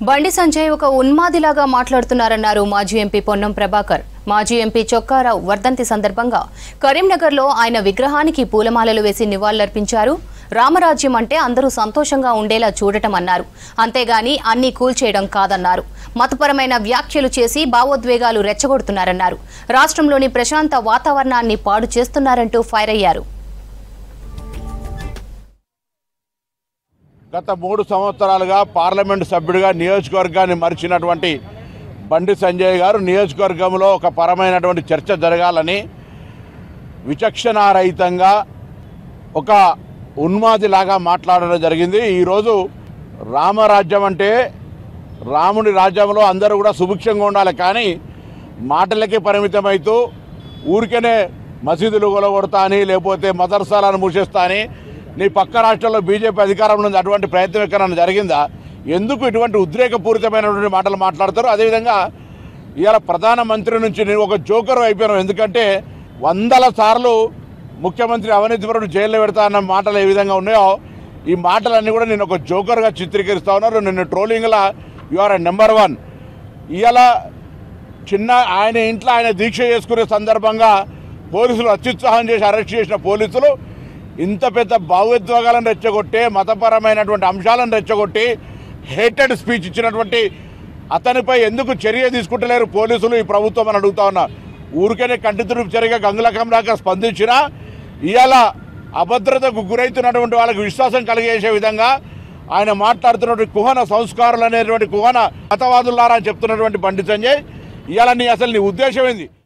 బండి సంజయ్ ఒక ఉన్మాదిలాగా మాట్లాడుతున్నారన్నారు మాజీ ఎంపీ పొన్నం ప్రభాకర్ మాజీ ఎంపీ చొక్కారావు వర్ధంతి సందర్భంగా కరీంనగర్లో ఆయన విగ్రహానికి పూలమాలలు వేసి నివాళులర్పించారు రామరాజ్యం అంటే అందరూ సంతోషంగా ఉండేలా చూడటం అన్నారు అంతేగాని అన్ని కూల్చేయడం కాదన్నారు మతపరమైన వ్యాఖ్యలు చేసి భావోద్వేగాలు రెచ్చగొడుతున్నారన్నారు రాష్ట్రంలోని ప్రశాంత వాతావరణాన్ని పాడు చేస్తున్నారంటూ ఫైర్ అయ్యారు గత మూడు సంవత్సరాలుగా పార్లమెంటు సభ్యుడిగా నియోజకవర్గాన్ని మరిచినటువంటి బండి సంజయ్ గారు నియోజకవర్గంలో ఒక పరమైనటువంటి చర్చ జరగాలని విచక్షణారహితంగా ఒక ఉన్మాదిలాగా మాట్లాడడం జరిగింది ఈరోజు రామరాజ్యం అంటే రాముడి రాజ్యంలో అందరూ కూడా సుభిక్షంగా ఉండాలి కానీ మాటలకే పరిమితమవుతూ ఊరికనే మసీదులు కొలగొడతా అని లేకపోతే మదర్సాలను మూసేస్తా అని నీ పక్క రాష్ట్రంలో బీజేపీ అధికారంలో ఉంది అటువంటి ప్రయత్నం ఎక్కడైనా జరిగిందా ఎందుకు ఇటువంటి ఉద్రేకపూరితమైనటువంటి మాటలు మాట్లాడతారు అదేవిధంగా ఇవాళ ప్రధానమంత్రి నుంచి నేను ఒక జోకర్ అయిపోయాను ఎందుకంటే వందల సార్లు ముఖ్యమంత్రి అవినీతిపరుడు జైల్లో పెడతా అన్న మాటలు ఏ విధంగా ఉన్నాయో ఈ మాటలన్నీ కూడా నేను ఒక జోకర్గా చిత్రీకరిస్తా ఉన్నారు నిన్ను ట్రోలింగ్లా యు ఆర్ నెంబర్ వన్ ఇవాళ చిన్న ఆయన ఇంట్లో ఆయన దీక్ష చేసుకునే సందర్భంగా పోలీసులు అత్యుత్సాహం చేసి అరెస్ట్ చేసిన పోలీసులు ఇంత పెద్ద భావోద్వేగాలను రెచ్చగొట్టి మతపరమైనటువంటి అంశాలను రెచ్చగొట్టి హేటెడ్ స్పీచ్ ఇచ్చినటువంటి అతనిపై ఎందుకు చర్య తీసుకుంటలేరు పోలీసులు ఈ ప్రభుత్వం అని అడుగుతా ఉన్నా ఊరికనే కంటి తురుపు చర్యగా గంగులకంలాగా స్పందించినా ఇవాళ అభద్రతకు గురైతున్నటువంటి వాళ్ళకి విశ్వాసం కలిగేసే విధంగా ఆయన మాట్లాడుతున్నటువంటి కుహన సంస్కారాలు అనేటువంటి కుహన మతవాదులారా అని చెప్తున్నటువంటి బండి సంజయ్ ఇవాళ నీ అసలు నీ ఉద్దేశం ఏంది